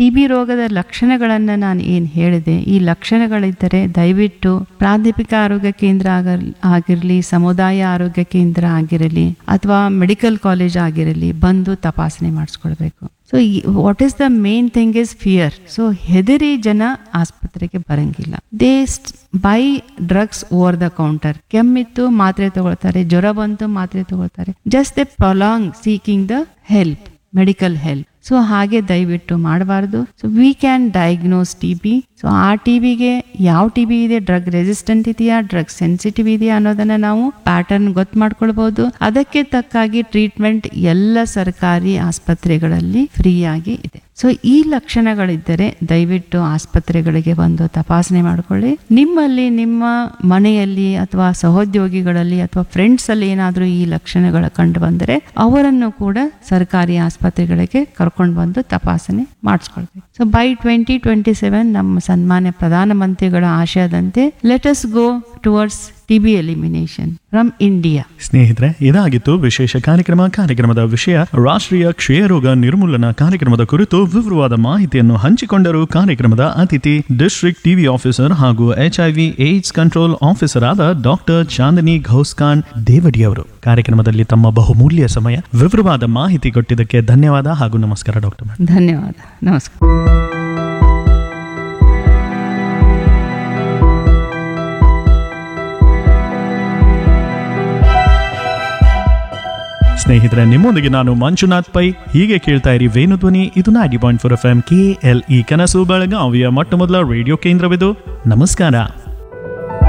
T B ರೋಗದ ಲಕ್ಷಣಗಳನ್ನು ನಾನು ಏನು ಹೇಳಿದೆ ಈ ಲಕ್ಷಣಗಳಿದ್ದರೆ ದಯವಿಟ್ಟು ಪ್ರಾಥಮಿಕ ಆರೋಗ್ಯ ಕೇಂದ್ರ ಆಗ ಆಗಿರಲಿ ಸಮುದಾಯ ಆರೋಗ್ಯ ಕೇಂದ್ರ ಆಗಿರಲಿ ಅಥವಾ ಮೆಡಿಕಲ್ ಕಾಲೇಜ್ ಆಗಿರಲಿ ಬಂದು ತಪಾಸಣೆ ಮಾಡಿಸ್ಕೊಳ್ಬೇಕು so what is the main thing is fear so ಹೆದರಿ ಜನ ಆಸ್ಪತ್ರೆಗೆ ಬರಂಗಿಲ್ಲ they buy drugs over the counter ಕೆಮ್ಮಿತ್ತು ಮಾತ್ರೆ ತಗೊಳ್ತಾರೆ ಜ್ವರ ಬಂತು ಮಾತ್ರೆ ತಗೊಳ್ತಾರೆ just they prolong seeking the help medical help so ಹಾಗೆ ದಯವಿಟ್ಟು ಮಾಡಬಾರ್ದು so we can diagnose T B so ಆ ಟಿ ಬಿಗೆ ಯಾವ ಟಿ ಬಿ ಇದೆ ಡ್ರಗ್ ರೆಸಿಸ್ಟೆಂಟ್ ಇದೆಯಾ ಡ್ರಗ್ ಸೆನ್ಸಿಟಿವ್ ಇದೆಯಾ ಅನ್ನೋದನ್ನ ನಾವು ಪ್ಯಾಟರ್ನ್ ಗೊತ್ತು ಮಾಡ್ಕೊಳ್ಬಹುದು ಅದಕ್ಕೆ ತಕ್ಕಾಗಿ ಟ್ರೀಟ್ಮೆಂಟ್ ಎಲ್ಲ ಸರ್ಕಾರಿ ಆಸ್ಪತ್ರೆಗಳಲ್ಲಿ ಫ್ರೀ ಆಗಿ ಇದೆ ಸೊ ಈ ಲಕ್ಷಣಗಳಿದ್ದರೆ ದಯವಿಟ್ಟು ಆಸ್ಪತ್ರೆಗಳಿಗೆ ಬಂದು ತಪಾಸಣೆ ಮಾಡಿಕೊಳ್ಳಿ ನಿಮ್ಮಲ್ಲಿ ನಿಮ್ಮ ಮನೆಯಲ್ಲಿ ಅಥವಾ ಸಹೋದ್ಯೋಗಿಗಳಲ್ಲಿ ಅಥವಾ ಫ್ರೆಂಡ್ಸ್ ಅಲ್ಲಿ ಏನಾದರೂ ಈ ಲಕ್ಷಣಗಳು ಕಂಡು ಬಂದರೆ ಅವರನ್ನು ಕೂಡ ಸರ್ಕಾರಿ ಆಸ್ಪತ್ರೆಗಳಿಗೆ ಕರ್ಕೊಂಡು ಬಂದು ತಪಾಸಣೆ ಮಾಡಿಸ್ಕೊಳ್ಬೇಕು so by twenty twenty seven ನಮ್ಮ ಸನ್ಮಾನ್ಯ ಪ್ರಧಾನಮಂತ್ರಿಗಳ ಆಶಯದಂತೆ let us go towards T B elimination from India ಸ್ನೇಹಿತರೆ ಇದಾಗಿತ್ತು ವಿಶೇಷ ಕಾರ್ಯಕ್ರಮ ಕಾರ್ಯಕ್ರಮದ ವಿಷಯ ರಾಷ್ಟ್ರೀಯ ಕ್ಷಯರೋಗ ನಿರ್ಮೂಲನಾ ಕಾರ್ಯಕ್ರಮದ ಕುರಿತು ವಿವರವಾದ ಮಾಹಿತಿಯನ್ನು ಹಂಚಿಕೊಂಡರು ಕಾರ್ಯಕ್ರಮದ ಅತಿಥಿ ಡಿಸ್ಟ್ರಿಕ್ಟ್ ಟಿವಿ ಆಫೀಸರ್ ಹಾಗೂ ಎಚ್ಐವಿ ಏಡ್ಸ್ ಕಂಟ್ರೋಲ್ ಆಫೀಸರ್ ಆದ ಡಾಕ್ಟರ್ ಚಾಂದಿನಿ ಘೌಸ್ಖಾನ್ ದೇವಡಿ ಅವರು ಕಾರ್ಯಕ್ರಮದಲ್ಲಿ ತಮ್ಮ ಬಹುಮೂಲ್ಯ ಸಮಯ ವಿವರವಾದ ಮಾಹಿತಿ ಕೊಟ್ಟಿದ್ದಕ್ಕೆ ಧನ್ಯವಾದ ಹಾಗೂ ನಮಸ್ಕಾರ ಡಾಕ್ಟರ್ ಮೇಡಮ್ ಧನ್ಯವಾದ ನಮಸ್ಕಾರ ಸ್ನೇಹಿತರೆ ನಿಮ್ಮೊಂದಿಗೆ ನಾನು ಮಂಜುನಾಥ್ ಪೈ ಹೀಗೆ ಕೇಳ್ತಾ ಇರಿ ವೇಣುಧ್ವನಿ ಇದು ninety point four F M K L E ಕನಸು ಬೆಳಗಾವಿಯ ಮೊಟ್ಟ ಮೊದಲ ರೇಡಿಯೋ ಕೇಂದ್ರವಿದು ನಮಸ್ಕಾರ